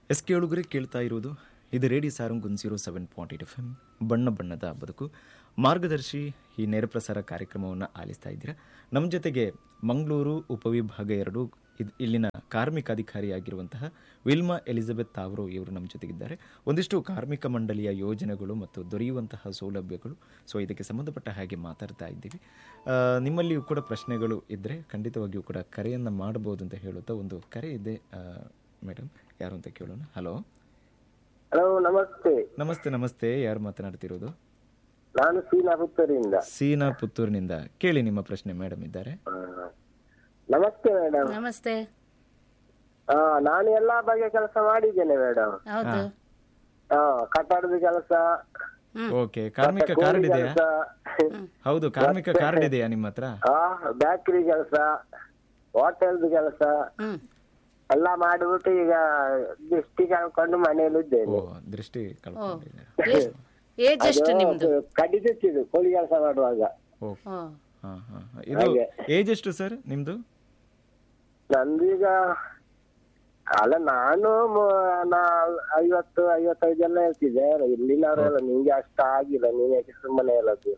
S ಕೇಳುಗರೆ ಕೇಳ್ತಾ ಇರುವುದು ಇದು radio Sarang one zero seven point eight F M ಬಣ್ಣ ಬಣ್ಣದ ಬದುಕು ಮಾರ್ಗದರ್ಶಿ ಈ ನೇರ ಪ್ರಸಾರ ಕಾರ್ಯಕ್ರಮವನ್ನು ಆಲಿಸ್ತಾ ಇದ್ದೀರಾ ನಮ್ಮ ಜೊತೆಗೆ ಮಂಗಳೂರು ಉಪವಿಭಾಗ ಎರಡು ಇದು ಇಲ್ಲಿನ ಕಾರ್ಮಿಕ ಅಧಿಕಾರಿಯಾಗಿರುವಂತಹ ವಿಲ್ಮಾ ಎಲಿಜಬೆತ್ ತಾವ್ರೋ ಇವರು ನಮ್ಮ ಜೊತೆಗಿದ್ದಾರೆ ಒಂದಿಷ್ಟು ಕಾರ್ಮಿಕ ಮಂಡಳಿಯ ಯೋಜನೆಗಳು ಮತ್ತು ದೊರೆಯುವಂತಹ ಸೌಲಭ್ಯಗಳು ಸೊ ಇದಕ್ಕೆ ಸಂಬಂಧಪಟ್ಟ ಹಾಗೆ ಮಾತಾಡ್ತಾ ಇದ್ದೀವಿ ಆ, ನಿಮ್ಮಲ್ಲಿಯೂ ಕೂಡ ಪ್ರಶ್ನೆಗಳು ಇದ್ದರೆ ಖಂಡಿತವಾಗಿಯೂ ಕೂಡ ಕರೆಯನ್ನು ಮಾಡಬಹುದು ಅಂತ ಹೇಳುತ್ತಾ ಒಂದು ಕರೆ ಇದೆ ಮೇಡಮ್ ಯಾರು ಅಂತ ಕೇಳೋಣ ಹಲೋ ಹಲೋ ನಮಸ್ತೆ ನಮಸ್ತೆ ನಮಸ್ತೆ ಯಾರು ಮಾತನಾಡ್ತಿರೋದು ನಾನು ಸೀನಾ ಪುತ್ತೂರಿಂದ ಸೀನಾ ಪುತ್ತೂರಿನಿಂದ ಕೇಳಿ ನಿಮ್ಮ ಪ್ರಶ್ನೆ ಮೇಡಮ್ ಇದ್ದಾರೆ ಆ, ನಮಸ್ತೆ ಮೇಡಮ್ ನಮಸ್ತೆ ನಾನು ಎಲ್ಲಾ ಬಗೆಯ ಕೆಲಸ ಮಾಡಿದ್ದೇನೆ ಮೇಡಮ್ ಹೌದು ಕಟ್ಟಡದ ಕೆಲಸ ಓಕೆ ಕಾರ್ಮಿಕ ಕಾರ್ಡ್ ಇದೆಯಾ ಕೆಲಸ ಹೌದು ಕಾರ್ಮಿಕ ಕಾರ್ಡ್ ಇದೆಯಾ ನಿಮ್ಮ ಹತ್ರ ಬ್ಯಾಕರಿ ಕೆಲಸ ಹೋಟೆಲ್ದ ಕೆಲಸ ಹ್ಮ್ ಎಲ್ಲ ಮಾಡಿಬಿಟ್ಟು ಈಗ ದೃಷ್ಟಿ ಕಳ್ಕೊಂಡು ಮನೆಯಲ್ಲಿ ಓ ಇದ್ದೇನೆ ದೃಷ್ಟಿ ಕಳ್ಕೊಂಡಿದ್ದಾರೆ ಎಷ್ಟ್- ಏಜ್ ಎಷ್ಟು ನಿಮ್ದು ಕಡಿ ತೆಚ್ಚಿದ್ದು ಕೂಲಿ ಕೆಲಸ ಮಾಡುವಾಗ ಓ ಓ, ಹಾ ಹಾ ಹಾ. ಇದು ಏಜ್ ಎಷ್ಟು ಸರ್ ನಿಮ್ದು ನಂದೀಗ ಅಲ್ಲ ನಾನು ಮು- ನಾ ಐವತ್ತು ಐವತ್ತೈದೆಲ್ಲ ಹೇಳ್ತಿದ್ದೆ ಇಲ್ಲಿನವರೆಲ್ಲ ನಿಂಗೆ ಅಷ್ಟ ಆಗಿಲ್ಲ ನೀನ್ ಯಾಕೆ ಸುಮ್ಮನೆ ಹೇಳೋದು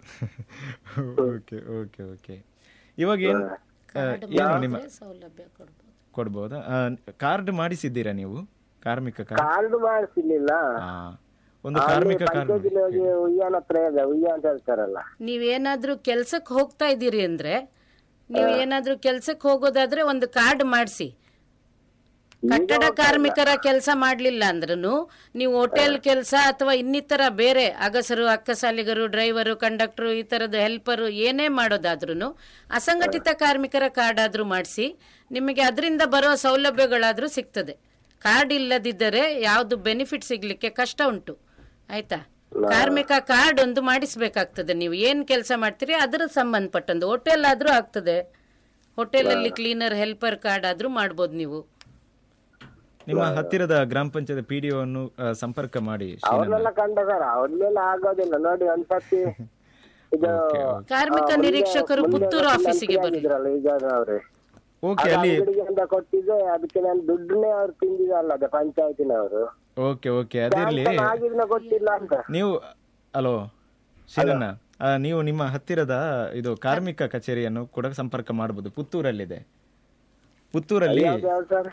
ಓಕೆ ಓಕೆ ಓಕೆ ಇವಾಗ ಏನು ಆ, ಏನು ನಿಮ್ಮ ಆದ್ರೆ ಸೌಲಭ್ಯ ಕೊಡ್ಬೋದು ಕೊಡ್ಬೋದಾ ಕಾರ್ಡ್ ಮಾಡಿಸಿದ್ದೀರಾ ನೀವು ಕಾರ್ಮಿಕ ಕಾರ್ಡ್ ಕಾರ್ಡ್ ಮಾಡಿಸಿರ್ಲಿಲ್ಲ ಹಾ ಒಂದು ಕಾರ್ಮಿಕ ಕಾರ್ಡ್ ಪಂಚಾಯತಿಲಿ ಹೋಗಿ ಉಯ್ಯಾನ ಹತ್ರ ಇದೆ ಉಯ್ಯ ಅಂತ ಹೇಳ್ತಾರಲ್ಲ ನೀವೇನಾದ್ರೂ ಕೆಲ್ಸಕ್ಕೆ ಹೋಗ್ತಾ ಇದ್ದೀರಿ ಅಂದ್ರೆ ನೀವು ಏನಾದ್ರೂ ಕೆಲ್ಸಕ್ಕೆ ಹೋಗೋದಾದ್ರೆ ಒಂದು ಕಾರ್ಡ್ ಮಾಡಿಸಿ ಕಟ್ಟಡ ಕಾರ್ಮಿಕರ ಕೆಲಸ ಮಾಡ್ಲಿಲ್ಲ ಅಂದ್ರೂ ನೀವು ಹೋಟೆಲ್ ಕೆಲಸ ಅಥವಾ ಇನ್ನಿತರ ಬೇರೆ ಅಗಸರು ಅಕ್ಕಸಾಲಿಗರು ಡ್ರೈವರು ಕಂಡಕ್ಟರ್ ಈ ತರದ ಹೆಲ್ಪರು ಏನೇ ಮಾಡೋದಾದ್ರೂ ಅಸಂಘಟಿತ ಕಾರ್ಮಿಕರ ಕಾರ್ಡ್ ಆದ್ರೂ ಮಾಡಿಸಿ ನಿಮಗೆ ಅದರಿಂದ ಬರೋ ಸೌಲಭ್ಯಗಳಾದ್ರೂ ಸಿಗ್ತದೆ ಕಾರ್ಡ್ ಇಲ್ಲದಿದ್ದರೆ ಯಾವುದು ಬೆನಿಫಿಟ್ ಸಿಗ್ಲಿಕ್ಕೆ ಕಷ್ಟ ಉಂಟು ಆಯ್ತಾ ಕಾರ್ಮಿಕ ಕಾರ್ಡ್ ಒಂದು ಮಾಡಿಸ್ಬೇಕಾಗ್ತದೆ ನೀವು ಏನ್ ಕೆಲಸ ಮಾಡ್ತೀರಿ ಅದರ ಸಂಬಂಧಪಟ್ಟಂದು ಹೋಟೆಲ್ ಆದ್ರೂ ಆಗ್ತದೆ ಹೋಟೆಲ್ ಅಲ್ಲಿ ಕ್ಲೀನರ್ ಹೆಲ್ಪರ್ ಕಾರ್ಡ್ ಆದ್ರೂ ಮಾಡ್ಬೋದು ನೀವು ನಿಮ್ಮ ಹತ್ತಿರದ ಗ್ರಾಮ ಪಂಚಾಯತ್ ಪಿ ಡಿ ಅನ್ನು ಆ, ಸಂಪರ್ಕ ಮಾಡಿ ಶ್ರೀನಂದ. ಅವ್ರನ್ನೆಲ್ಲ ಕಂಡ ಸರ್ ಅವ್ರನ್ನೆಲ್ಲ ಆಗೋದಿಲ್ಲ ನೋಡಿ ಒಂದ್ಸತಿ ಇದು ಕಾರ್ಮಿಕ ನಿರೀಕ್ಷಕರು ಪುತ್ತೂರು ಆಫೀಸಿಗೆ ಬನ್ನಿ ಇದ್ರಲ್ಲ ಈಗ ಅವ್ರೆ ಓಕೆ ಅಲ್ಲಿ ಅಂಗಡಿಗೆ ಅಂತ ಕೊಟ್ಟಿದ್ದೆ ಅದಕ್ಕೆ ನಾನು ದುಡ್ಡನ್ನೇ ಅವ್ರು ತಿಂದಿದಲ್ಲ ಅದ ಪಂಚಾಯತಿನವರು ಓಕೆ ಓಕೆ ಅದಿರ್ಲಿ ಆಗಿದ್ನ ಗೊತ್ತಿಲ್ಲ ಅಂತ ನೀವು ಹಲೋ ಶಿವಣ್ಣ ಆ, ನೀವು ನಿಮ್ಮ ಹತ್ತಿರದ ಇದು ಕಾರ್ಮಿಕ ಕಚೇರಿಯನ್ನು ಕೂಡ ಸಂಪರ್ಕ ಮಾಡಬಹುದು ಪುತ್ತೂರಲ್ಲಿದೆ ಪುತ್ತೂರಲ್ಲಿ ಯಾವ್ದು ಯಾವ್ದು ಸರ್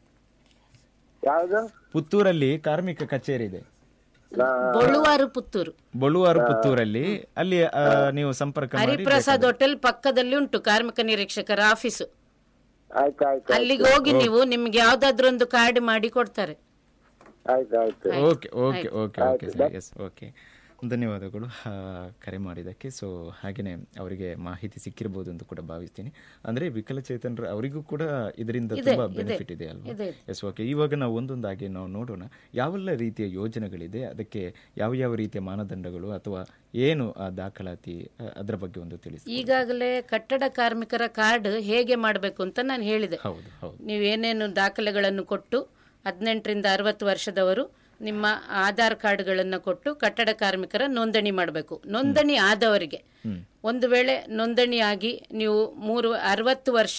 ಯಾವ್ದು ಪುತ್ತೂರಲ್ಲಿ ಕಾರ್ಮಿಕ ಕಚೇರಿ ಇದೆ ಬೊಳುವಾರು ಪುತ್ತೂರು ಬಳುವಾರು ಪುತ್ತೂರಲ್ಲಿ ಅಲ್ಲಿ ಆ, ನೀವು ಸಂಪರ್ಕ ಮಾಡಿ ಹರಿಪ್ರಸಾದ್ ಹೋಟೆಲ್ ಪಕ್ಕದಲ್ಲಿ ಉಂಟು ಕಾರ್ಮಿಕ ನಿರೀಕ್ಷಕರ ಆಫೀಸು ಆಯ್ತು ಆಯ್ತು ಅಲ್ಲಿಗೆ ಹೋಗಿ ನೀವು ನಿಮ್ಗೆ ಯಾವ್ದಾದ್ರು ಒಂದು ಕಾರ್ಡ್ ಮಾಡಿ ಕೊಡ್ತಾರೆ ಆಯ್ತು ಆಯ್ತು okay okay okay okay sir yes okay ಧನ್ಯವಾದಗಳು ಆ, ಕರೆ ಮಾಡಿದ್ದಕ್ಕೆ ಸೊ ಹಾಗೆಯೇ ಅವರಿಗೆ ಮಾಹಿತಿ ಸಿಕ್ಕಿರ್ಬೋದು ಅಂತ ಕೂಡ ಭಾವಿಸ್ತೀನಿ ಅಂದರೆ ವಿಕಲಚೇತನರು ಅವರಿಗೂ ಕೂಡ ಇದರಿಂದ ತುಂಬ ಬೆನಿಫಿಟ್ ಇದೆ ಅಲ್ವಾ ಇದೆ, ಎಸ್ ಓಕೆ ಇವಾಗ ನಾವು ಒಂದೊಂದಾಗಿ ನಾವು ನೋಡೋಣ ಯಾವೆಲ್ಲ ರೀತಿಯ ಯೋಜನೆಗಳಿದೆ ಅದಕ್ಕೆ ಯಾವ ಯಾವ ರೀತಿಯ ಮಾನದಂಡಗಳು ಅಥವಾ ಏನು ಆ ದಾಖಲಾತಿ ಆ, ಅದರ ಬಗ್ಗೆ ಒಂದು ತಿಳಿಸಿ ಈಗಾಗಲೇ ಕಟ್ಟಡ ಕಾರ್ಮಿಕರ ಕಾರ್ಡ್ ಹೇಗೆ ಮಾಡಬೇಕು ಅಂತ ನಾನು ಹೇಳಿದೆ ಹೌದು ಹೌದು ನೀವೇನೇನು ದಾಖಲೆಗಳನ್ನು ಕೊಟ್ಟು ಹದಿನೆಂಟರಿಂದ ಅರವತ್ತು ವರ್ಷದವರು ನಿಮ್ಮ ಆಧಾರ್ ಕಾರ್ಡ್ಗಳನ್ನು ಕೊಟ್ಟು ಕಟ್ಟಡ ಕಾರ್ಮಿಕರ ನೋಂದಣಿ ಮಾಡಬೇಕು ನೋಂದಣಿ ಆದವರಿಗೆ ಒಂದು ವೇಳೆ ನೋಂದಣಿ ಆಗಿ ನೀವು ಮೂರು ಅರವತ್ತು ವರ್ಷ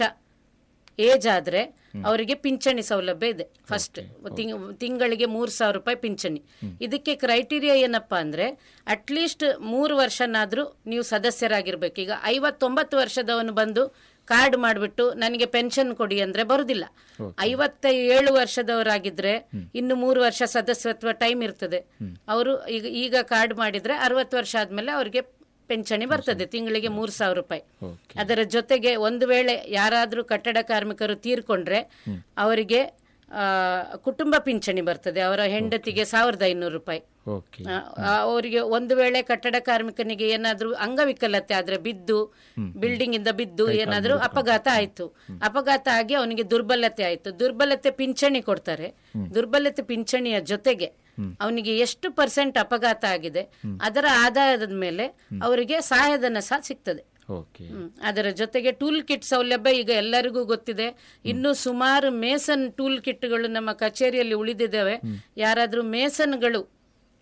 ಏಜ್ ಆದ್ರೆ ಅವರಿಗೆ ಪಿಂಚಣಿ ಸೌಲಭ್ಯ ಇದೆ ಫಸ್ಟ್ ತಿಂಗಳಿಗೆ ಮೂರು ಸಾವಿರ ರೂಪಾಯಿ ಪಿಂಚಣಿ ಇದಕ್ಕೆ ಕ್ರೈಟೀರಿಯಾ ಏನಪ್ಪಾ ಅಂದ್ರೆ ಅಟ್ಲೀಸ್ಟ್ ಮೂರು ವರ್ಷನಾದ್ರೂ ನೀವು ಸದಸ್ಯರಾಗಿರ್ಬೇಕು ಈಗ ಐವತ್ತೊಂಬತ್ತು ವರ್ಷದವನು ಬಂದು ಕಾರ್ಡ್ ಮಾಡಿಬಿಟ್ಟು ನನಗೆ ಪೆನ್ಷನ್ ಕೊಡಿ ಅಂದ್ರೆ ಬರುದಿಲ್ಲ ಐವತ್ತ ಏಳು ವರ್ಷದವರಾಗಿದ್ರೆ ಇನ್ನು ಮೂರು ವರ್ಷ ಸದಸ್ಯತ್ವ ಟೈಮ್ ಇರ್ತದೆ ಅವರು ಈಗ ಈಗ ಕಾರ್ಡ್ ಮಾಡಿದ್ರೆ ಅರವತ್ತು ವರ್ಷ ಆದ್ಮೇಲೆ ಅವರಿಗೆ ಪೆನ್ಷನಿ ಬರ್ತದೆ ತಿಂಗಳಿಗೆ ಮೂರು ಸಾವಿರ ರೂಪಾಯಿ ಓಕೆ ಅದರ ಜೊತೆಗೆ ಒಂದು ವೇಳೆ ಯಾರಾದರೂ ಕಟ್ಟಡ ಕಾರ್ಮಿಕರು ತೀರ್ಕೊಂಡ್ರೆ ಅವರಿಗೆ ಆ, ಕುಟುಂಬ ಪಿಂಚಣಿ ಬರ್ತದೆ ಅವರ ಹೆಂಡತಿಗೆ ಸಾವಿರದ ಐನೂರು ರೂಪಾಯಿ ಓಕೆ ಆ, ಆ, ಅವರಿಗೆ ಒಂದು ವೇಳೆ ಕಟ್ಟಡ ಕಾರ್ಮಿಕನಿಗೆ ಏನಾದ್ರೂ ಅಂಗವಿಕಲತೆ ಆದ್ರೆ ಬಿದ್ದು ಬಿಲ್ಡಿಂಗ್ ಇಂದ ಬಿದ್ದು ಏನಾದ್ರೂ ಅಪಘಾತ ಆಯ್ತು ಅಪಘಾತ ಆಗಿ ಅವನಿಗೆ ದುರ್ಬಲತೆ ಆಯ್ತು ದುರ್ಬಲತೆ ಪಿಂಚಣಿ ಕೊಡ್ತಾರೆ ದುರ್ಬಲತೆ ಪಿಂಚಣಿಯ ಜೊತೆಗೆ ಅವನಿಗೆ ಎಷ್ಟು ಪರ್ಸೆಂಟ್ ಅಪಘಾತ ಆಗಿದೆ ಅದರ ಆಧಾರದ ಮೇಲೆ ಅವರಿಗೆ ಸಹಾಯಧನ ಸಹ ಸಿಗ್ತದೆ ಓಕೆ ಹ್ಮ್. ಅದರ ಜೊತೆಗೆ ಟೂಲ್ ಕಿಟ್ ಸೌಲಭ್ಯ ಈಗ ಎಲ್ಲರಿಗೂ ಗೊತ್ತಿದೆ ಇನ್ನು ಸುಮಾರು ಮೇಸನ್ ಟೂಲ್ ಕಿಟ್ಗಳು ನಮ್ಮ ಕಚೇರಿಯಲ್ಲಿ ಉಳಿದಿದ್ದಾವೆ ಯಾರಾದ್ರೂ ಮೇಸನ್ಗಳು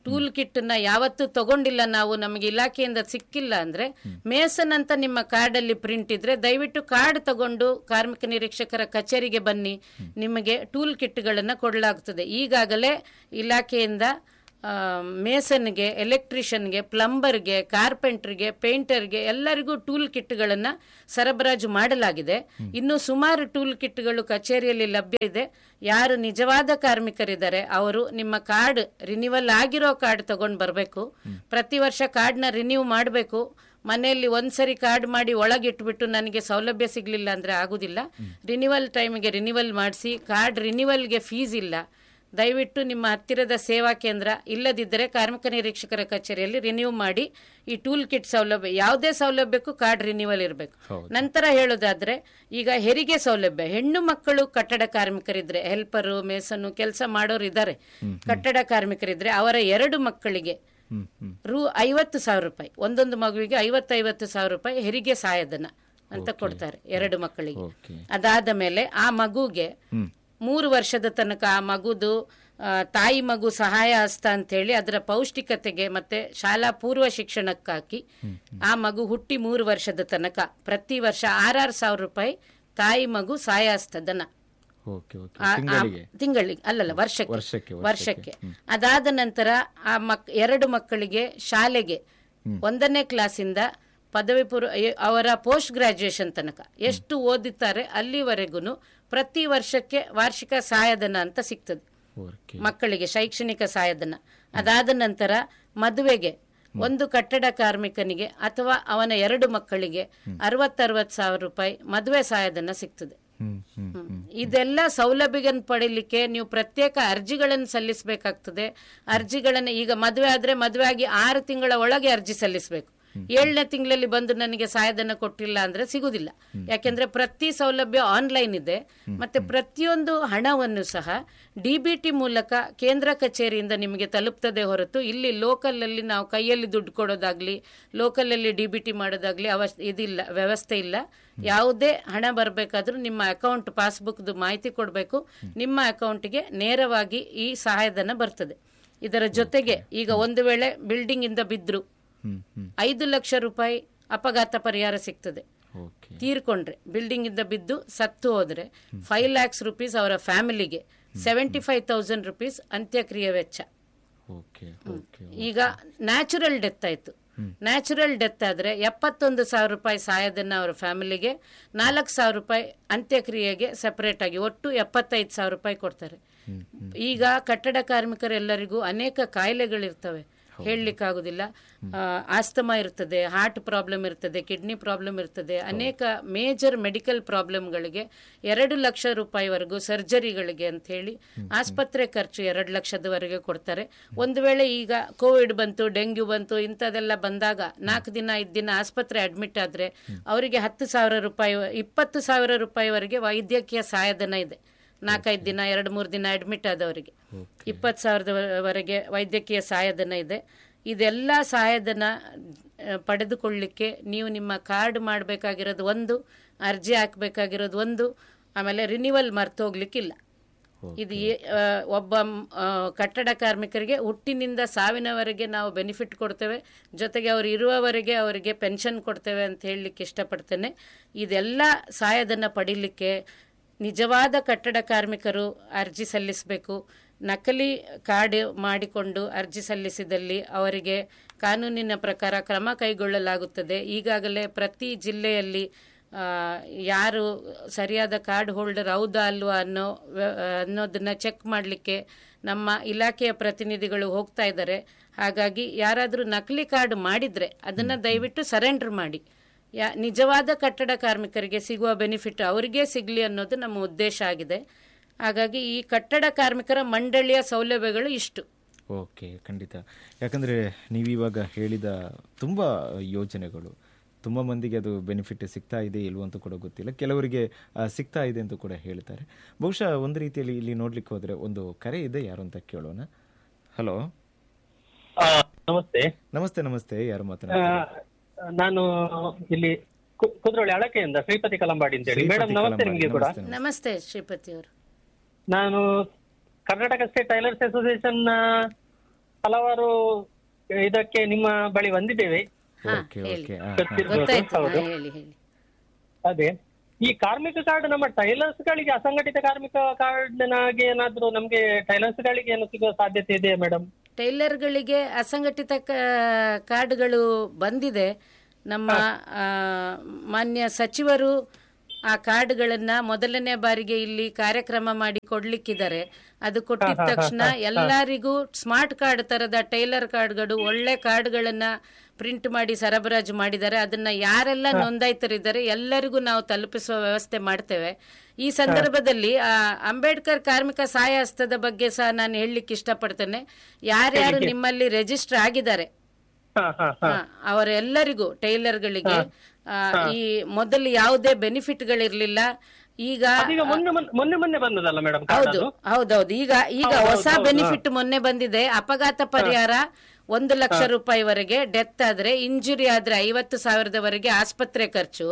ಟೂಲ್ ಕಿಟ್ ನ ಯಾವತ್ತೂ ತಗೊಂಡಿಲ್ಲ ನಾವು ನಮಗೆ ಇಲಾಖೆಯಿಂದ ಸಿಕ್ಕಿಲ್ಲ ಅಂದ್ರೆ ಮೇಸನ್ ಅಂತ ನಿಮ್ಮ ಕಾರ್ಡ್ ಅಲ್ಲಿ ಪ್ರಿಂಟ್ ಇದ್ರೆ ದಯವಿಟ್ಟು ಕಾರ್ಡ್ ತಗೊಂಡು ಕಾರ್ಮಿಕ ನಿರೀಕ್ಷಕರ ಕಚೇರಿಗೆ ಬನ್ನಿ ನಿಮಗೆ ಟೂಲ್ ಕಿಟ್ಗಳನ್ನ ಕೊಡಲಾಗುತ್ತದೆ ಈಗಾಗಲೇ ಇಲಾಖೆಯಿಂದ ಆ, ಮೇಸನ್ಗೆ ಎಲೆಕ್ಟ್ರಿಷಿಯನ್ಗೆ ಪ್ಲಂಬರ್ಗೆ ಕಾರ್ಪೆಂಟರ್ಗೆ ಪೇಂಟರ್ಗೆ ಎಲ್ಲರಿಗೂ ಟೂಲ್ ಕಿಟ್ಗಳನ್ನು ಸರಬರಾಜು ಮಾಡಲಾಗಿದೆ ಇನ್ನು ಸುಮಾರು ಟೂಲ್ ಕಿಟ್ಗಳು ಕಚೇರಿಯಲ್ಲಿ ಲಭ್ಯ ಇದೆ ಯಾರು ನಿಜವಾದ ಕಾರ್ಮಿಕರಿದ್ದಾರೆ ಅವರು ನಿಮ್ಮ ಕಾರ್ಡ್ ರಿನಿವಲ್ ಆಗಿರೋ ಕಾರ್ಡ್ ತಗೊಂಡು ಬರಬೇಕು ಪ್ರತಿ ವರ್ಷ ಕಾರ್ಡ್ನ ರಿನ್ಯೂ ಮಾಡಬೇಕು ಮನೆಯಲ್ಲಿ ಒಂದ್ಸರಿ ಕಾರ್ಡ್ ಮಾಡಿ ಒಳಗಿಟ್ಬಿಟ್ಟು ನನಗೆ ಸೌಲಭ್ಯ ಸಿಗಲಿಲ್ಲ ಅಂದರೆ ಆಗುದಿಲ್ಲ ರಿನಿವಲ್ ಟೈಮಿಗೆ ರಿನಿವಲ್ ಮಾಡಿಸಿ ಕಾರ್ಡ್ ರಿನಿವಲ್ಗೆ ಫೀಸ್ ಇಲ್ಲ ದಯವಿಟ್ಟು ನಿಮ್ಮ ಹತ್ತಿರದ ಸೇವಾ ಕೇಂದ್ರ ಇಲ್ಲದಿದ್ದರೆ ಕಾರ್ಮಿಕ ನಿರೀಕ್ಷಕರ ಕಚೇರಿಯಲ್ಲಿ ರಿನ್ಯೂ ಮಾಡಿ ಈ ಟೂಲ್ ಕಿಟ್ ಸೌಲಭ್ಯ ಯಾವುದೇ ಸೌಲಭ್ಯಕ್ಕೂ ಕಾರ್ಡ್ ರಿನ್ಯೂವಲ್ ಇರಬೇಕು ಹೌದು. ನಂತರ ಹೇಳೋದಾದ್ರೆ ಈಗ ಹೆರಿಗೆ ಸೌಲಭ್ಯ ಹೆಣ್ಣು ಮಕ್ಕಳು ಕಟ್ಟಡ ಕಾರ್ಮಿಕರಿದ್ರೆ ಹೆಲ್ಪರು ಮೇಸನ್ನು ಕೆಲಸ ಮಾಡೋರು ಇದ್ದಾರೆ ಕಟ್ಟಡ ಕಾರ್ಮಿಕರಿದ್ರೆ ಅವರ ಎರಡು ಮಕ್ಕಳಿಗೆ ಹ್ಮ್ ಹ್ಮ್ ರು ಐವತ್ತು ಸಾವಿರ ರೂಪಾಯಿ ಒಂದೊಂದು ಮಗುವಿಗೆ ಐವತ್ತೈವತ್ತು ಸಾವಿರ ರೂಪಾಯಿ ಹೆರಿಗೆ ಸಹಾಯಧನ ಅಂತ ಕೊಡ್ತಾರೆ ಎರಡು ಮಕ್ಕಳಿಗೆ ಓಕೆ ಅದಾದ ಮೇಲೆ ಆ ಮಗುಗೆ ಹ್ಮ್ ಮೂರು ವರ್ಷದ ತನಕ ಆ ಮಗುದು ಆ, ತಾಯಿ ಮಗು ಸಹಾಯ ಹಸ್ತ ಅಂತ ಹೇಳಿ ಅದರ ಪೌಷ್ಟಿಕತೆಗೆ ಮತ್ತೆ ಶಾಲಾ ಪೂರ್ವ ಶಿಕ್ಷಣಕ್ಕಾಗಿ ಆ ಮಗು ಹುಟ್ಟಿ ಮೂರು ವರ್ಷದ ತನಕ ಪ್ರತಿ ವರ್ಷ ಆರಾರು ಸಾವಿರ ರೂಪಾಯಿ ತಾಯಿ ಮಗು ಸಹಾಯ ಹಸ್ತ ದನ ಓಕೆ ಓಕೆ ಆ- ಆ ತಿಂಗಳಿಗೆ ತಿಂಗಳಿಗೆ ಅಲ್ಲಲ್ಲ ವರ್ಷಕ್ಕೆ ವರ್ಷಕ್ಕೆ, ವರ್ಷಕ್ಕೆ ಅದಾದ ನಂತರ ಆ ಮಕ್ ಎರಡು ಮಕ್ಕಳಿಗೆ ಶಾಲೆಗೆ ಒಂದನೇ ಕ್ಲಾಸಿಂದ ಪದವಿ ಪೂರ್ವ ಎ- ಅವರ ಪೋಸ್ಟ್ ಗ್ರಾಜುಯೇಷನ್ ತನಕ ಎಷ್ಟು ಓದುತ್ತಾರೆ ಅಲ್ಲಿವರೆಗೂ ಪ್ರತಿ ವರ್ಷಕ್ಕೆ ವಾರ್ಷಿಕ ಸಹಾಯಧನ ಅಂತ ಸಿಗ್ತದೆ ಓಕೆ ಮಕ್ಕಳಿಗೆ ಶೈಕ್ಷಣಿಕ ಸಹಾಯಧನ ಅದಾದ ನಂತರ ಮದುವೆಗೆ ಒಂದು ಕಟ್ಟಡ ಕಾರ್ಮಿಕನಿಗೆ ಅಥವಾ ಅವನ ಎರಡು ಮಕ್ಕಳಿಗೆ ಅರವತ್ತರವತ್ತು ಸಾವಿರ ರೂಪಾಯಿ ಮದುವೆ ಸಹಾಯಧನ ಸಿಗ್ತದೆ ಹ್ಮ್ ಹ್ಮ್ ಹ್ಮ್ ಇದೆಲ್ಲ ಸೌಲಭ್ಯಗಳನ್ನು ಪಡೀಲಿಕ್ಕೆ ನೀವು ಪ್ರತ್ಯೇಕ ಅರ್ಜಿಗಳನ್ನು ಸಲ್ಲಿಸಬೇಕಾಗ್ತದೆ ಅರ್ಜಿಗಳನ್ನು ಈಗ ಮದುವೆ ಆದ್ರೆ ಮದುವೆ ಆಗಿ ಆರು ತಿಂಗಳ ಒಳಗೆ ಅರ್ಜಿ ಸಲ್ಲಿಸಬೇಕು ಏಳನೇ ತಿಂಗಳಲ್ಲಿ ಬಂದು ನನಗೆ ಸಹಾಯಧನ ಕೊಟ್ಟಿಲ್ಲ ಅಂದ್ರೆ ಸಿಗುದಿಲ್ಲ ಯಾಕೆಂದ್ರೆ ಪ್ರತಿ ಸೌಲಭ್ಯ ಆನ್ಲೈನ್ ಇದೆ ಮತ್ತೆ ಪ್ರತಿಯೊಂದು ಹಣವನ್ನು ಸಹ ಡಿಬಿಟಿ ಮೂಲಕ ಕೇಂದ್ರ ಕಚೇರಿಯಿಂದ ನಿಮಗೆ ತಲುಪ್ತದೆ ಹೊರತು ಇಲ್ಲಿ ಲೋಕಲ್ ಅಲ್ಲಿ ನಾವು ಕೈಯಲ್ಲಿ ದುಡ್ಡು ಕೊಡೋದಾಗ್ಲಿ ಲೋಕಲ್ ಅಲ್ಲಿ ಡಿಬಿಟಿ ಮಾಡೋದಾಗ್ಲಿ ಅವಸ್ ಇದಿಲ್ಲ ವ್ಯವಸ್ಥೆ ಇಲ್ಲ ಯಾವುದೇ ಹಣ ಬರಬೇಕಾದ್ರೂ ನಿಮ್ಮ ಅಕೌಂಟ್ ಪಾಸ್ಬುಕ್ದು ಮಾಹಿತಿ ಕೊಡಬೇಕು ನಿಮ್ಮ ಅಕೌಂಟ್ಗೆ ನೇರವಾಗಿ ಈ ಸಹಾಯಧನ ಬರ್ತದೆ ಇದರ ಜೊತೆಗೆ ಈಗ ಒಂದು ವೇಳೆ ಬಿಲ್ಡಿಂಗ್ ಇಂದ ಬಿದ್ರು ಹ್ಮ್ ಹ್ಮ್ ಐದು ಲಕ್ಷ ರೂಪಾಯಿ ಅಪಘಾತ ಪರಿಹಾರ ಸಿಗ್ತದೆ ಓಕೆ ತೀರ್ಕೊಂಡ್ರೆ ಬಿಲ್ಡಿಂಗ್ ಇಂದ ಬಿದ್ದು ಸತ್ತು ಹೋದ್ರೆ ಫೈವ್ ಲ್ಯಾಕ್ಸ್ ರುಪೀಸ್ ಅವರ ಫ್ಯಾಮಿಲಿಗೆ ಸೆವೆಂಟಿ ಫೈವ್ ತೌಸಂಡ್ ರುಪೀಸ್ ಅಂತ್ಯಕ್ರಿಯೆ ವೆಚ್ಚ ಓಕೆ ಓಕೆ ಈಗ ನ್ಯಾಚುರಲ್ ಡೆತ್ ಆಯ್ತು ನ್ಯಾಚುರಲ್ ಡೆತ್ ಆದ್ರೆ ಎಪ್ಪತ್ತೊಂದು ಸಾವಿರ ರೂಪಾಯಿ ಸಹಾಯಧನ ಅವರ ಫ್ಯಾಮಿಲಿಗೆ ನಾಲ್ಕು ಸಾವಿರ ರೂಪಾಯಿ ಅಂತ್ಯಕ್ರಿಯೆಗೆ ಸೆಪರೇಟ್ ಆಗಿ ಒಟ್ಟು ಎಪ್ಪತ್ತೈದು ಸಾವಿರ ರೂಪಾಯಿ ಕೊಡ್ತಾರೆ ಈಗ ಕಟ್ಟಡ ಕಾರ್ಮಿಕರೆಲ್ಲರಿಗೂ ಅನೇಕ ಕಾಯಿಲೆಗಳಿರ್ತವೆ ಹೇಳಲಿಕ್ಕಾಗುದಿಲ್ಲ ಆಸ್ತಮಾ ಇರ್ತದೆ ಹಾರ್ಟ್ ಪ್ರಾಬ್ಲಮ್ ಇರ್ತದೆ ಕಿಡ್ನಿ ಪ್ರಾಬ್ಲಮ್ ಇರ್ತದೆ ಅನೇಕ ಮೇಜರ್ ಮೆಡಿಕಲ್ ಪ್ರಾಬ್ಲಮ್ಗಳಿಗೆ ಎರಡು ಲಕ್ಷ ರೂಪಾಯಿವರೆಗೂ ಸರ್ಜರಿಗಳಿಗೆ ಅಂತ ಹೇಳಿ ಆಸ್ಪತ್ರೆ ಖರ್ಚು ಎರಡು ಲಕ್ಷದವರೆಗೆ ಕೊಡ್ತಾರೆ ಒಂದು ವೇಳೆ ಈಗ ಕೋವಿಡ್ ಬಂತು ಡೆಂಗ್ಯೂ ಬಂತು ಇಂಥದೆಲ್ಲ ಬಂದಾಗ ನಾಲ್ಕು ದಿನ ಐದು ದಿನ ಆಸ್ಪತ್ರೆ ಅಡ್ಮಿಟ್ ಆದ್ರೆ ಅವರಿಗೆ ಹತ್ತು ಸಾವಿರ ರೂಪಾಯಿ ಇಪ್ಪತ್ತು ಸಾವಿರ ರೂಪಾಯಿವರೆಗೆ ವೈದ್ಯಕೀಯ ಸಹಾಯಧನ ಇದೆ ನಾಲ್ಕೈದು ದಿನ ಎರಡು ಮೂರು ದಿನ ಅಡ್ಮಿಟ್ ಆದವರಿಗೆ ಇಪ್ಪತ್ತು ಸಾವಿರದವರೆಗೆ ವೈದ್ಯಕೀಯ ಸಹಾಯಧನ ಇದೆ ಇದೆಲ್ಲ ಸಹಾಯಧನ ಆ, ಪಡೆದುಕೊಳ್ಳಿಕ್ಕೆ ನೀವು ನಿಮ್ಮ ಕಾರ್ಡ್ ಮಾಡಬೇಕಾಗಿರೋದು ಒಂದು ಅರ್ಜಿ ಹಾಕಬೇಕಾಗಿರೋದು ಒಂದು ಆಮೇಲೆ ರಿನಿವಲ್ ಮರ್ತು ಹೋಗ್ಲಿಕ್ಕಿಲ್ಲ ಇದು ಏ- ಆ, ಒಬ್ಬ ಮ್, ಆ, ಕಟ್ಟಡ ಕಾರ್ಮಿಕರಿಗೆ ಹುಟ್ಟಿನಿಂದ ಸಾವಿನವರೆಗೆ ನಾವು ಬೆನಿಫಿಟ್ ಕೊಡ್ತೇವೆ ಜೊತೆಗೆ ಅವರು ಇರುವವರೆಗೆ ಅವರಿಗೆ ಪೆನ್ಷನ್ ಕೊಡ್ತೇವೆ ಅಂತ ಹೇಳಲಿಕ್ಕೆ ಇಷ್ಟಪಡ್ತೇನೆ ಇದೆಲ್ಲ ಸಹಾಯಧನ ಪಡೀಲಿಕ್ಕೆ ನಿಜವಾದ ಕಟ್ಟಡ ಕಾರ್ಮಿಕರು ಅರ್ಜಿ ಸಲ್ಲಿಸಬೇಕು ನಕಲಿ ಕಾರ್ಡ್ ಮಾಡಿಕೊಂಡು ಅರ್ಜಿ ಸಲ್ಲಿಸಿದಲ್ಲಿ ಅವರಿಗೆ ಕಾನೂನಿನ ಪ್ರಕಾರ ಕ್ರಮ ಕೈಗೊಳ್ಳಲಾಗುತ್ತದೆ ಈಗಾಗಲೇ ಪ್ರತಿ ಜಿಲ್ಲೆಯಲ್ಲಿ ಆ, ಯಾರು ಸರಿಯಾದ ಕಾರ್ಡ್ ಹೋಲ್ಡರ್ ಹೌದಾ ಅಲ್ವಾ ಅನ್ನೋ ವ್ಯ- ಅನ್ನೋದನ್ನ ಚೆಕ್ ಮಾಡಲಿಕ್ಕೆ ನಮ್ಮ ಇಲಾಖೆಯ ಪ್ರತಿನಿಧಿಗಳು ಹೋಗ್ತಾ ಇದ್ದಾರೆ ಹಾಗಾಗಿ ಯಾರಾದರೂ ನಕಲಿ ಕಾರ್ಡ್ ಮಾಡಿದ್ರೆ ಅದನ್ನ ದಯವಿಟ್ಟು ಸರೆಂಡರ್ ಮಾಡಿ ಯಾ ನಿಜವಾದ ಕಟ್ಟಡ ಕಾರ್ಮಿಕರಿಗೆ ಸಿಗುವ ಬೆನಿಫಿಟ್ ಅವರಿಗೆ ಸಿಗಲಿ ಅನ್ನೋದು ನಮ್ಮ ಉದ್ದೇಶ ಆಗಿದೆ ಹಾಗಾಗಿ ಈ ಕಟ್ಟಡ ಕಾರ್ಮಿಕರ ಮಂಡಳಿಯ ಸೌಲಭ್ಯಗಳು ಇಷ್ಟು ಓಕೆ ಖಂಡಿತ ಯಾಕಂದರೆ ನೀವಿವಾಗ ಹೇಳಿದ ತುಂಬ ಯೋಜನೆಗಳು ತುಂಬ ಮಂದಿಗೆ ಅದು ಬೆನಿಫಿಟ್ ಸಿಗ್ತಾ ಇದೆ ಇಲ್ವೋ ಅಂತ ಕೂಡ ಗೊತ್ತಿಲ್ಲ ಕೆಲವರಿಗೆ ಆ, ಸಿಗ್ತಾ ಇದೆ ಅಂತ ಕೂಡ ಹೇಳ್ತಾರೆ ಬಹುಶಃ ಒಂದು ರೀತಿಯಲ್ಲಿ ಇಲ್ಲಿ ನೋಡ್ಲಿಕ್ಕೆ ಹೋದರೆ ಒಂದು ಕರೆ ಇದೆ ಯಾರು ಅಂತ ಕೇಳೋಣ ಹಲೋ ಆ, ನಮಸ್ತೆ ನಮಸ್ತೆ ನಮಸ್ತೆ ಯಾರು ಆ, ಮಾತನಾಡ್ತಾರೆ ನಾನು ಇಲ್ಲಿ ಕು- ಕುದ್ರೋಳಿ ಅಳಕೆಯಿಂದ ಶ್ರೀಪತಿ ಕಲಂಬಾಡಿ ಅಂತ ಹೇಳಿ ಮೇಡಮ್ ಶ್ರೀಪತಿ ನಮಸ್ತೆ ಕಲಂಬಾಡಿ, ನಿಮಗೆ ಕೂಡ ನಮಸ್ತೆ, ನಮಸ್ತೆ. ನಮಸ್ತೆ ಶ್ರೀಪತಿ ಅವರು ನಾನು ಕರ್ನಾಟಕ ಸ್ಟೇಟ್ ಟೈಲರ್ಸ್ ಅಸೋಸಿಯೇಷನ್ ಹಲವಾರು ಇದಕ್ಕೆ ನಿಮ್ಮ ಬಳಿ ಬಂದಿದ್ದೇವೆ ಹಾ ಓಕೆ ಹೇಳಿ ಓಕೆ ಗೊತ್ತಿರ್ಬೋದು. ಗೊತ್ತಾಯ್ತು ಹೌದು. ಹಾ, ಹೇಳಿ ಹೇಳಿ ಅದೇ ಈ ಕಾರ್ಮಿಕ ಕಾರ್ಡ್ ನಮ್ಮ ಟೈಲರ್ಸ್ ಗಳಿಗೆ ಅಸಂಘಟಿತ ಕಾರ್ಮಿಕ ಕಾರ್ಡ್ ನಾಗೆ ಏನಾದ್ರೂ ನಮ್ಗೆ ಟೈಲರ್ಸ್ ಗಳಿಗೆ ಏನು ಸಿಗುವ ಸಾಧ್ಯತೆ ಇದೆಯಾ ಮೇಡಮ್ ಟೈಲರ್ಗಳಿಗೆ ಅಸಂಘಟಿತ ಕ- ಕಾರ್ಡ್ಗಳು ಬಂದಿದೆ ನಮ್ಮ ಆ, ಮಾನ್ಯ ಸಚಿವರು ಆ ಕಾರ್ಡ್ಗಳನ್ನ ಮೊದಲನೇ ಬಾರಿಗೆ ಇಲ್ಲಿ ಕಾರ್ಯಕ್ರಮ ಮಾಡಿ ಕೊಡ್ಲಿಕ್ಕಿದ್ದಾರೆ ಅದು ಕೊಟ್ಟಿದ ತಕ್ಷಣ ಎಲ್ಲರಿಗೂ ಸ್ಮಾರ್ಟ್ ಕಾರ್ಡ್ ತರದ ಟೈಲರ್ ಕಾರ್ಡ್ಗಳು ಒಳ್ಳೆ ಕಾರ್ಡ್ಗಳನ್ನ ಪ್ರಿಂಟ್ ಮಾಡಿ ಸರಬರಾಜು ಮಾಡಿದ್ದಾರೆ ಅದನ್ನ ಯಾರೆಲ್ಲ ನೋಂದಾಯಿತರಿದ್ದಾರೆ ಎಲ್ಲರಿಗೂ ನಾವು ತಲುಪಿಸುವ ವ್ಯವಸ್ಥೆ ಮಾಡ್ತೇವೆ ಈ ಸಂದರ್ಭದಲ್ಲಿ ಆ, ಅಂಬೇಡ್ಕರ್ ಕಾರ್ಮಿಕ ಸಹಾಯ ಹಸ್ತದ ಬಗ್ಗೆ ಸಹ ನಾನು ಹೇಳಲಿಕ್ಕೆ ಇಷ್ಟಪಡ್ತೇನೆ ಯಾರ್ಯಾರು ನಿಮ್ಮಲ್ಲಿ ರಿಜಿಸ್ಟರ್ ಆಗಿದ್ದಾರೆ ಹಾ ಹಾ ಹಾ ಹಾ, ಅವರೆಲ್ಲರಿಗೂ ಟೈಲರ್ಗಳಿಗೆ ಆ, ಈ ಮೊದಲು ಯಾವುದೇ ಬೆನಿಫಿಟ್ಗಳಿರ್ಲಿಲ್ಲ ಈಗ ಅದೀಗ ಮೊನ್ನೆ ಮೊನ್ನೆ- ಮೊನ್ನೆ ಮೊನ್ನೆ ಬಂದದಲ್ಲ ಮೇಡಮ್ ಹೌದು ಹೌದೌದು ಈಗ ಈಗ ಹೊಸ ಬೆನಿಫಿಟ್ ಮೊನ್ನೆ ಬಂದಿದೆ ಅಪಘಾತ ಪರಿಹಾರ ಒಂದು ಲಕ್ಷ ರೂಪಾಯಿವರೆಗೆ ಡೆತ್ ಆದ್ರೆ ಇಂಜುರಿ ಆದ್ರೆ ಐವತ್ತು ಸಾವಿರದವರೆಗೆ ಆಸ್ಪತ್ರೆ ಖರ್ಚು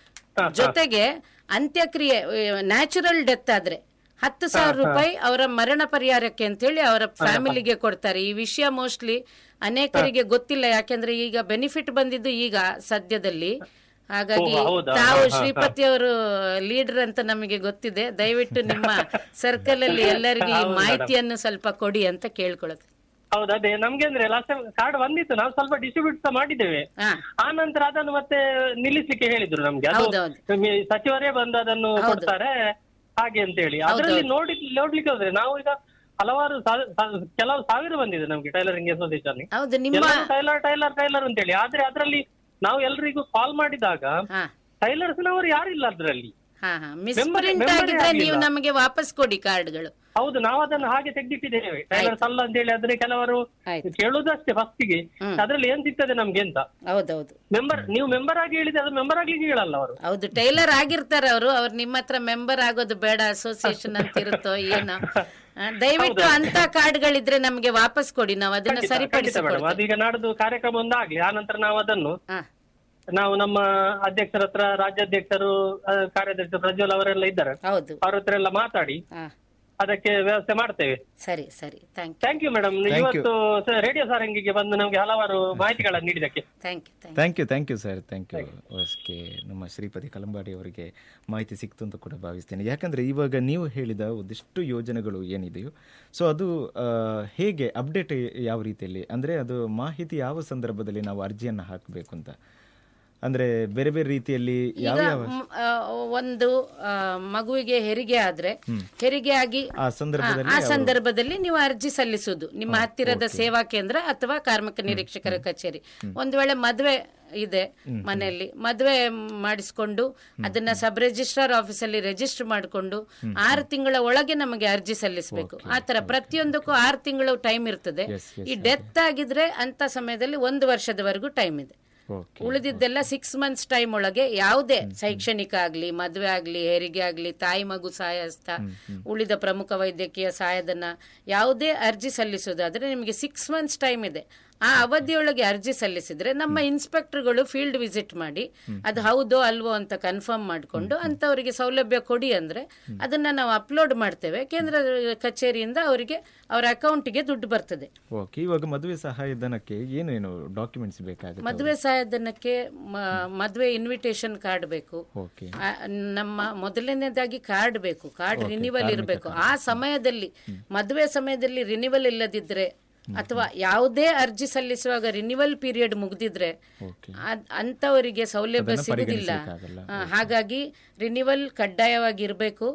ಜೊತೆಗೆ ಅಂತ್ಯಕ್ರಿಯೆ ನ್ಯಾಚುರಲ್ ಡೆತ್ ಆದ್ರೆ ಹತ್ತು ಸಾವಿರ ರೂಪಾಯಿ ಅವರ ಮರಣ ಪರಿಹಾರಕ್ಕೆ ಅಂತೇಳಿ ಅವರ ಫ್ಯಾಮಿಲಿಗೆ ಕೊಡ್ತಾರೆ ಈ ವಿಷಯ ಮೋಸ್ಟ್ಲಿ ಅನೇಕರಿಗೆ ಗೊತ್ತಿಲ್ಲ ಯಾಕೆಂದ್ರೆ ಈಗ ಬೆನಿಫಿಟ್ ಬಂದಿದ್ದು ಈಗ ಸದ್ಯದಲ್ಲಿ ಹಾಗಾಗಿ ಓ, ಹೌದಾ? ತಾವು ಹಾ, ಹಾ, ಶ್ರೀಪತಿ ಅವರು ಲೀಡರ್ ಅಂತ ನಮಗೆ ಗೊತ್ತಿದೆ ದಯವಿಟ್ಟು ನಿಮ್ಮ ಸರ್ಕಲ್ ಅಲ್ಲಿ ಎಲ್ಲರಿಗೂ ಈ ಮಾಹಿತಿಯನ್ನು ಸ್ವಲ್ಪ ಕೊಡಿ ಅಂತ ಕೇಳ್ಕೊಳ್ಳುತ್ತೆ ಹೌದು ಅದೇ ನಮ್ಗೆ ಅಂದ್ರೆ ಲಾಸ್ಟ್ ಟೈಮ್ ಕಾರ್ಡ್ ಬಂದಿತ್ತು ನಾವು ಸ್ವಲ್ಪ ಡಿಸ್ಟ್ರಿಬ್ಯೂಟ್ ಸಹ ಮಾಡಿದ್ದೇವೆ ಹಾ ಆ ನಂತರ ಅದನ್ನು ಮತ್ತೆ ನಿಲ್ಲಿಸ್ಲಿಕ್ಕೆ ಹೇಳಿದ್ರು ನಮ್ಗೆ ಅದು ಹೌದೌದು. ನಮ್ಗೆ ಸಚಿವರೇ ಬಂದು ಅದನ್ನು ಕೊಡ್ತಾರೆ ಹಾಗೆ ಅಂತ ಹೇಳಿ ಅದರಲ್ಲಿ ನೋಡಿ ನೋಡ್ಲಿಕ್ಕೆ ಹೋದ್ರೆ ನಾವು ಈಗ ಹಲವಾರು ಸಾ- ಸಾ- ಕೆಲವು ಸಾವಿರ ಬಂದಿದೆ ನಮ್ಗೆ ಟೈಲರಿಂಗ್ ಅಸೋಸಿಯೇಷನ್ ಹೌದು ನಿಮ್ಮ ಟೈಲರ್ ಟೈಲರ್ ಟೈಲರ್ ಅಂತ ಹೇಳಿ ಆದ್ರೆ ಅದರಲ್ಲಿ ನಾವು ಎಲ್ರಿಗೂ ಕಾಲ್ ಮಾಡಿದಾಗ ಹಾ ಟೈಲರ್ಸ್ ನವರು ಯಾರಿಲ್ಲ ಅದ್ರಲ್ಲಿ ಹಾ ಹಾ Member- ಮಿಸ್ಪ್ರಿಂಟ್ member ಆಗಿದ್ರೆ ಆಗಿಲ್ಲ. ನೀವು ನಮಗೆ ವಾಪಸ್ ಕೊಡಿ ಕಾರ್ಡ್ಗಳು ಹೌದು ನಾವು ಅದನ್ನು ಹಾಗೆ ತೆಗ್ದಿಟ್ಟಿದ್ದೇವೆ ಟೈಲರ್ಸ್ ಅಲ್ಲ ಅಂತ ಹೇಳಿ ಆದ್ರೆ ಕೆಲವರು ಆಯ್ತು ಕೇಳುದಷ್ಟೇ ಫಸ್ಟಿಗೆ ಅದ್ರಲ್ಲಿ ಏನ್ ಸಿಗ್ತದೆ ನಮ್ಗೆ ಅಂತ ಹೌದೌದು ಮೆಂಬರ್ ನೀವು ಮೆಂಬರ್ ಆಗಿ ಹೇಳಿದ್ರೆ ಅದು ಮೆಂಬರ್ ಆಗ್ಲಿಕ್ಕೆ ಹೇಳಲ್ಲ ಅವರು ಹೌದು ಟೈಲರ್ ಆಗಿರ್ತಾರೆ ಅವರು ಅವ್ರು ನಿಮ್ಮ ಹತ್ರ ಮೆಂಬರ್ ಆಗೋದು ಬೇಡ ಅಸೋಸಿಯೇಷನ್ ಅಂತ ಇರುತ್ತೋ ಏನೋ ಆ, ದಯವಿಟ್ಟು ಅಂತ ಕಾರ್ಡ್ಗಳಿದ್ರೆ ನಮಗೆ ವಾಪಸ್ ಕೊಡಿ ನಾವು ಅದನ್ನ ಖಂಡಿತ ಸರಿಪಡಿಸಿ ಮೇಡಮ್ ಅದೀಗ ನಾಡ್ದು ಕಾರ್ಯಕ್ರಮ ಒಂದಾಗ್ಲಿ ಆ ನಂತರ ನಾವು ಅದನ್ನು ಹಾ ನಾವು ನಮ್ಮ ಅಧ್ಯಕ್ಷರ ಹತ್ರ ರಾಜ್ಯಾಧ್ಯಕ್ಷರು ಆ, ಕಾರ್ಯಾಧ್ಯಕ್ಷರು ಪ್ರಜ್ವಲ್ ಅವರೆಲ್ಲ ಇದ್ದಾರೆ ಹೌದು ಅವ್ರ ಹತ್ರ ಎಲ್ಲ ಮಾತಾಡಿ ಹಾ ಅದಕ್ಕೆ ವ್ಯವಸ್ಥೆ ಮಾಡ್ತೇವೆ ಸರಿ ಸರಿ thank you thank you madam ಇವತ್ತು ಸ- ರೇಡಿಯೋ ಸಾರಂಗಿಗೆ ಬಂದು ನಮಗೆ ಹಲವಾರು ಮಾಹಿತಿಗಳನ್ನು ನೀಡಿದಕ್ಕೆ thank you thank thank you thank you sir thank you okay ನಮ್ಮ ಶ್ರೀಪತಿ ಕಲಂಬಾಡಿ ಅವರಿಗೆ ಮಾಹಿತಿ ಸಿಕ್ತು ಅಂತ ಕೂಡ ಭಾವಿಸ್ತೇನೆ ಯಾಕಂದರೆ ಇವಾಗ ನೀವು ಹೇಳಿದ ಒಂದಿಷ್ಟು ಯೋಜನೆಗಳು ಏನಿದೆಯೋ ಸೊ ಅದು ಆ, ಹೇಗೆ ಅಪ್ಡೇಟ್ ಯಾವ ರೀತಿಯಲ್ಲಿ ಅಂದರೆ ಅದು ಮಾಹಿತಿ ಯಾವ ಸಂದರ್ಭದಲ್ಲಿ ನಾವು ಅರ್ಜಿಯನ್ನು ಹಾಕಬೇಕು ಅಂತ ಅಂದರೆ ಬೇರೆ ಬೇರೆ ರೀತಿಯಲ್ಲಿ ಯಾವ ಈಗ ಯಾವ ಮ್, ಆ, ಒಂದು ಆ, ಮಗುವಿಗೆ ಹೆರಿಗೆ ಆದ್ರೆ ಹೆರಿಗೆ ಆಗಿ ಆ ಸಂದರ್ಭದಲ್ಲಿ ಆ ಸಂದರ್ಭದಲ್ಲಿ ನೀವು ಅರ್ಜಿ ಸಲ್ಲಿಸುವುದು ನಿಮ್ಮ ಹತ್ತಿರದ ಸೇವಾ ಕೇಂದ್ರ ಅಥವಾ ಕಾರ್ಮಿಕ ನಿರೀಕ್ಷಕರ ಕಚೇರಿ ಒಂದು ವೇಳೆ ಮದುವೆ ಇದೆ ಮನೆಯಲ್ಲಿ ಮದುವೆ ಮಾಡಿಸ್ಕೊಂಡು ಅದನ್ನ ಸಬ್ ರಿಜಿಸ್ಟ್ರಾರ್ ಆಫೀಸಲ್ಲಿ ರಿಜಿಸ್ಟರ್ ಮಾಡಿಕೊಂಡು ಆರು ತಿಂಗಳ ಒಳಗೆ ನಮಗೆ ಅರ್ಜಿ ಸಲ್ಲಿಸಬೇಕು ಆತರ ಪ್ರತಿಯೊಂದಕ್ಕೂ ಆರು ತಿಂಗಳು ಟೈಮ್ ಇರ್ತದೆ Yes, yes, ಈ ಡೆತ್ ಆಗಿದ್ರೆ ಅಂತ ಸಮಯದಲ್ಲಿ ಒಂದು ವರ್ಷದವರೆಗೂ ಟೈಮ್ ಇದೆ ಓಕೆ ಉಳಿದಿದ್ದೆಲ್ಲ ಸಿಕ್ಸ್ ಮಂತ್ಸ್ ಟೈಮ್ ಒಳಗೆ ಯಾವುದೇ ಶೈಕ್ಷಣಿಕ ಆಗ್ಲಿ ಮದುವೆ ಆಗ್ಲಿ ಹೆರಿಗೆ ಆಗ್ಲಿ ತಾಯಿ ಮಗು ಸಹಾಯಸ್ಥ ಉಳಿದ ಪ್ರಮುಖ ವೈದ್ಯಕೀಯ ಸಹಾಯಧನ ಯಾವುದೇ ಅರ್ಜಿ ಸಲ್ಲಿಸೋದಾದ್ರೆ ನಿಮಗೆ ಸಿಕ್ಸ್ ಮಂತ್ಸ್ ಟೈಮ್ ಇದೆ ಆ ಅವಧಿಯೊಳಗೆ ಅರ್ಜಿ ಸಲ್ಲಿಸಿದ್ರೆ ನಮ್ಮ ಇನ್ಸ್ಪೆಕ್ಟರ್ಗಳು ಫೀಲ್ಡ್ ವಿಸಿಟ್ ಮಾಡಿ ಅದು ಹೌದೋ ಅಲ್ವೋ ಅಂತ ಕನ್ಫರ್ಮ್ ಮಾಡಿಕೊಂಡು ಅಂತವರಿಗೆ ಸೌಲಭ್ಯ ಕೊಡಿ ಅಂದ್ರೆ ಅದನ್ನ ನಾವು ಅಪ್ಲೋಡ್ ಮಾಡ್ತೇವೆ ಕೇಂದ್ರ ಕಚೇರಿಯಿಂದ ಅವರಿಗೆ ಅವರ ಅಕೌಂಟಿಗೆ ದುಡ್ಡು ಬರ್ತದೆ ಓಕೆ ಇವಾಗ ಮದುವೆ ಸಹಾಯಧನಕ್ಕೆ ಏನೇನು ಡಾಕ್ಯುಮೆಂಟ್ಸ್ ಬೇಕಾಗುತ್ತೆ ಮದುವೆ ಸಹಾಯಧನಕ್ಕೆ ಮ- ಮದುವೆ ಇನ್ವಿಟೇಷನ್ ಕಾರ್ಡ್ ಬೇಕು ಓಕೆ ಆ, ನಮ್ಮ ಮೊದಲನೇದಾಗಿ ಕಾರ್ಡ್ ಬೇಕು ಕಾರ್ಡ್ ರಿನಿವಲ್ ಇರಬೇಕು ಆ ಸಮಯದಲ್ಲಿ ಮದುವೆ ಸಮಯದಲ್ಲಿ ರಿನಿವಲ್ ಇಲ್ಲದಿದ್ರೆ ಅಥವಾ ಯಾವುದೇ ಅರ್ಜಿ ಸಲ್ಲಿಸುವಾಗ ರಿನಿವಲ್ ಪೀರಿಯಡ್ ಮುಗ್ದಿದ್ರೆ ಓಕೆ ಅದ್- ಅಂತವರಿಗೆ ಸೌಲಭ್ಯ ಅದನ್ನ ಸಿಗುದಿಲ್ಲ ಪರಿಗಣಿಸ್ಲಿಕ್ಕಾಗಲ್ಲ. ಆ, ಹಾಗಾಗಿ ರಿನಿವಲ್ ಕಡ್ಡಾಯವಾಗಿ ಇರಬೇಕು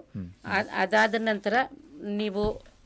ಅದಾದ ನಂತರ ನೀವು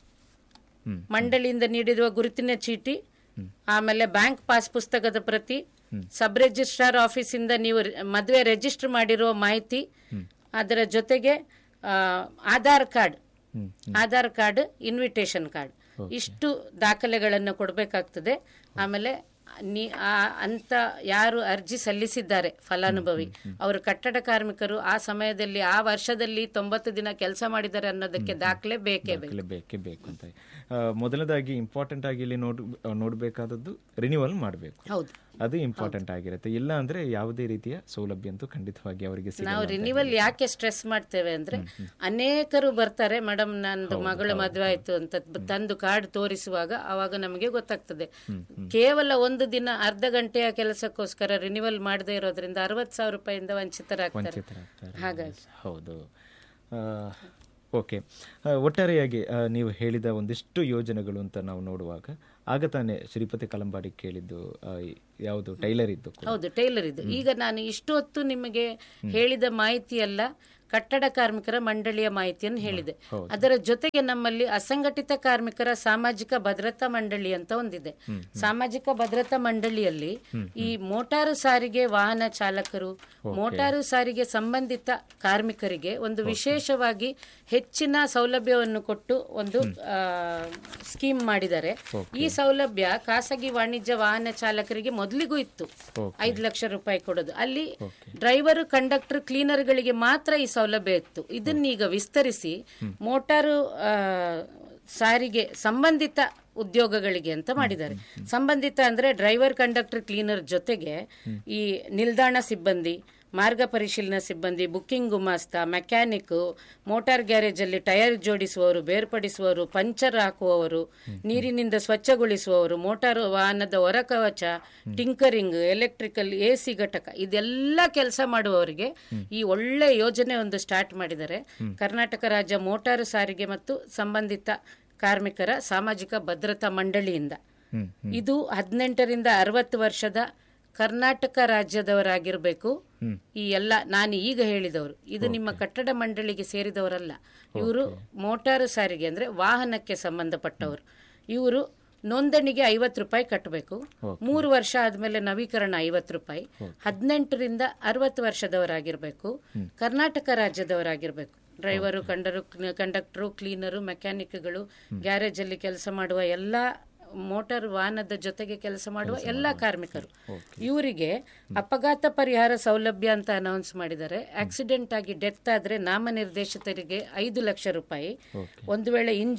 ಹ್ಮ್. ಮಂಡಳಿಯಿಂದ ನೀಡಿರುವ ಗುರುತಿನ ಚೀಟಿ ಆಮೇಲೆ ಬ್ಯಾಂಕ್ ಪಾಸ್ ಪುಸ್ತಕದ ಪ್ರತಿ ಸಬ್ ರಿಜಿಸ್ಟ್ರಾರ್ ಆಫೀಸಿಂದ ನೀವು ರಿ- ಮದುವೆ ರಿಜಿಸ್ಟರ್ ಮಾಡಿರುವ ಮಾಹಿತಿ ಅದರ ಜೊತೆಗೆ ಆ, Aadhaar card hmm Aadhaar card invitation card ಇಷ್ಟು ದಾಖಲೆಗಳನ್ನು ಕೊಡಬೇಕಾಗ್ತದೆ ಆಮೇಲೆ ನೀ ಆ ಅಂತ ಯಾರು ಅರ್ಜಿ ಸಲ್ಲಿಸಿದ್ದಾರೆ ಫಲಾನುಭವಿ ಅವರು ಕಟ್ಟಡ ಕಾರ್ಮಿಕರು ಆ ಸಮಯದಲ್ಲಿ ಆ ವರ್ಷದಲ್ಲಿ ತೊಂಬತ್ತು ದಿನ ಕೆಲಸ ಮಾಡಿದ್ದಾರೆ ಅನ್ನೋದಕ್ಕೆ ದಾಖಲೆ ಬೇಕೇ ಬೇಕು ದಾಖಲೆ ಬೇಕೇ ಬೇಕು ಅಂತ ಆ, ಮೊದಲನೇದಾಗಿ ಇಂಪಾರ್ಟೆಂಟ್ ಆಗಿ ಇಲ್ಲಿ ನೋಡ್ ನೋಡಬೇಕಾದದ್ದು ರಿನ್ಯೂವಲ್ ಮಾಡಬೇಕು ಹೌದು ಅದು ಇಂಪಾರ್ಟೆಂಟ್ ಆಗಿರುತ್ತೆ ಇಲ್ಲ ಅಂದ್ರೆ ಯಾವುದೇ ರೀತಿಯ ಸೌಲಭ್ಯ ಅಂತೂ ಖಂಡಿತವಾಗಿ ಅವರಿಗೆ ಸಿಗಲ್ಲ ನಾವು ಅಂತ ರಿನಿವಲ್ ಯಾಕೆ ಸ್ಟ್ರೆಸ್ ಮಾಡ್ತೇವೆ ಅಂದ್ರೆ ಅನೇಕರು ಬರ್ತಾರೆ ಮೇಡಮ್ ನಂದು ಮಗಳ ಮದುವೆ ಆಯ್ತು ಅಂತ ಬ- ತಂದು ಕಾರ್ಡ್ ತೋರಿಸುವಾಗ ಅವಾಗ ನಮಗೆ ಗೊತ್ತಾಗ್ತದೆ ಕೇವಲ ಒಂದು ದಿನ ಅರ್ಧ ಗಂಟೆಯ ಕೆಲಸಕ್ಕೋಸ್ಕರ ರಿನಿವಲ್ ಮಾಡದೇ ಇರೋದ್ರಿಂದ ಅರವತ್ ಸಾವಿರ ರೂಪಾಯಿಂದ ವಂಚಿತರಾಗ್ತಾರೆ ವಂಚಿತರಾಗ್ತಾರೆ. ಹಾಗಾಗಿ ಹೌದು ಓಕೆ ಒಟ್ಟಾರೆಯಾಗಿ ಆ, ನೀವು ಹೇಳಿದ ಒಂದಿಷ್ಟು ಯೋಜನೆಗಳು ಅಂತ ನಾವು ನೋಡುವಾಗ ಆಗ ತಾನೇ ಶ್ರೀಪತಿ ಕಲಂಬಾಡಿ ಕೇಳಿದ್ದು ಆ, ಯಾವುದು ಟೈಲರ್ ಇದ್ದು ಕೂಡ. ಹೌದು ಟೈಲರ್ ಇದು ಈಗ ನಾನು ಇಷ್ಟು ಹೊತ್ತು ನಿಮಗೆ ಹೇಳಿದ ಮಾಹಿತಿ ಎಲ್ಲ ಕಟ್ಟಡ ಕಾರ್ಮಿಕರ ಮಂಡಳಿಯ ಮಾಹಿತಿಯನ್ನು ಹೇಳಿದೆ ಅದರ ಜೊತೆಗೆ ನಮ್ಮಲ್ಲಿ ಅಸಂಘಟಿತ ಕಾರ್ಮಿಕರ ಸಾಮಾಜಿಕ ಭದ್ರತಾ ಮಂಡಳಿ ಅಂತ ಒಂದಿದೆ ಸಾಮಾಜಿಕ ಭದ್ರತಾ ಮಂಡಳಿಯಲ್ಲಿ ಈ ಮೋಟಾರು ಸಾರಿಗೆ ವಾಹನ ಚಾಲಕರು ಮೋಟಾರು ಸಾರಿಗೆ ಸಂಬಂಧಿತ ಕಾರ್ಮಿಕರಿಗೆ ಒಂದು ವಿಶೇಷವಾಗಿ ಹೆಚ್ಚಿನ ಸೌಲಭ್ಯವನ್ನು ಕೊಟ್ಟು ಒಂದು ಆ, ಸ್ಕೀಮ್ ಮಾಡಿದ್ದಾರೆ ಈ ಸೌಲಭ್ಯ ಖಾಸಗಿ ವಾಣಿಜ್ಯ ವಾಹನ ಚಾಲಕರಿಗೆ ಮೊದಲಿಗೂ ಇತ್ತು ಐದು ಲಕ್ಷ ರೂಪಾಯಿ ಕೊಡೋದು ಅಲ್ಲಿ ಡ್ರೈವರ್ ಕಂಡಕ್ಟರ್ ಕ್ಲೀನರ್ಗಳಿಗೆ ಮಾತ್ರ ಈ ಸೌಲಭ್ಯ ಇತ್ತು ಇದನ್ನೀಗ ವಿಸ್ತರಿಸಿ ಮೋಟಾರು ಆ, ಸಾರಿಗೆ ಸಂಬಂಧಿತ ಉದ್ಯೋಗಗಳಿಗೆ ಅಂತ ಮಾಡಿದ್ದಾರೆ ಸಂಬಂಧಿತ ಅಂದ್ರೆ ಡ್ರೈವರ್ ಕಂಡಕ್ಟರ್ ಕ್ಲೀನರ್ ಜೊತೆಗೆ ಈ ನಿಲ್ದಾಣ ಸಿಬ್ಬಂದಿ ಮಾರ್ಗ ಪರಿಶೀಲನಾ ಸಿಬ್ಬಂದಿ ಬುಕ್ಕಿಂಗ್ ಗುಮಾಸ್ತ ಮೆಕ್ಯಾನಿಕ್ ಮೋಟಾರ್ ಗ್ಯಾರೇಜ್ ಅಲ್ಲಿ ಟೈರ್ ಜೋಡಿಸುವವರು ಬೇರ್ಪಡಿಸುವವರು ಪಂಚರ್ ಹಾಕುವವರು ನೀರಿನಿಂದ ಸ್ವಚ್ಛಗೊಳಿಸುವವರು ಮೋಟಾರ್ ವಾಹನದ ಹೊರಕವಚ ಟಿಂಕರಿಂಗ್ ಎಲೆಕ್ಟ್ರಿಕಲ್ ಎ ಸಿ ಘಟಕ ಇದೆಲ್ಲ ಕೆಲಸ ಮಾಡುವವರಿಗೆ ಈ ಒಳ್ಳೆ ಯೋಜನೆ ಒಂದು ಸ್ಟಾರ್ಟ್ ಮಾಡಿದ್ದಾರೆ ಕರ್ನಾಟಕ ರಾಜ್ಯ ಮೋಟಾರು ಸಾರಿಗೆ ಮತ್ತು ಸಂಬಂಧಿತ ಕಾರ್ಮಿಕರ ಸಾಮಾಜಿಕ ಭದ್ರತಾ ಮಂಡಳಿಯಿಂದ ಹ್ಮ್ ಇದು ಹದಿನೆಂಟರಿಂದ ಅರವತ್ತು ವರ್ಷದ ಕರ್ನಾಟಕ ರಾಜ್ಯದವರಾಗಿರ್ಬೇಕು ಈ ಎಲ್ಲ ನಾನು ಈಗ ಹೇಳಿದವರು ಇದು ನಿಮ್ಮ ಕಟ್ಟಡ ಮಂಡಳಿಗೆ ಸೇರಿದವರಲ್ಲ ಇವರು ಮೋಟಾರು ಸಾರಿಗೆ ಅಂದ್ರೆ ವಾಹನಕ್ಕೆ ಸಂಬಂಧಪಟ್ಟವರು ಇವರು ನೋಂದಣಿಗೆ ಐವತ್ತು ರೂಪಾಯಿ ಕಟ್ಟಬೇಕು ಮೂರು ವರ್ಷ ಆದ್ಮೇಲೆ ನವೀಕರಣ ಐವತ್ತು ರೂಪಾಯಿ ಹದಿನೆಂಟರಿಂದ ಅರವತ್ತು ವರ್ಷದವರಾಗಿರ್ಬೇಕು ಕರ್ನಾಟಕ ರಾಜ್ಯದವರಾಗಿರ್ಬೇಕು ಡ್ರೈವರು ಕಂಡರು ಕಂಡಕ್ಟರು ಕ್ಲೀನರು ಮೆಕ್ಯಾನಿಕ್ಗಳು ಗ್ಯಾರೇಜ್ ಅಲ್ಲಿ ಕೆಲಸ ಮಾಡುವ ಎಲ್ಲ ಮೋಟಾರ್ ವಾಹನದ ಜೊತೆಗೆ ಕೆಲಸ ಮಾಡುವ ಎಲ್ಲ ಕಾರ್ಮಿಕರು ಇವರಿಗೆ ಅಪಘಾತ ಪರಿಹಾರ ಸೌಲಭ್ಯ ಅಂತ ಅನೌನ್ಸ್ ಮಾಡಿದ್ದಾರೆ ಆಕ್ಸಿಡೆಂಟ್ ಆಗಿ ಡೆತ್ ಆದ್ರೆ ನಾಮನಿರ್ದೇಶಿತರಿಗೆ ಐದು ಲಕ್ಷ ರೂಪಾಯಿ ಒಂದು ವೇಳೆ ಇಂಜ್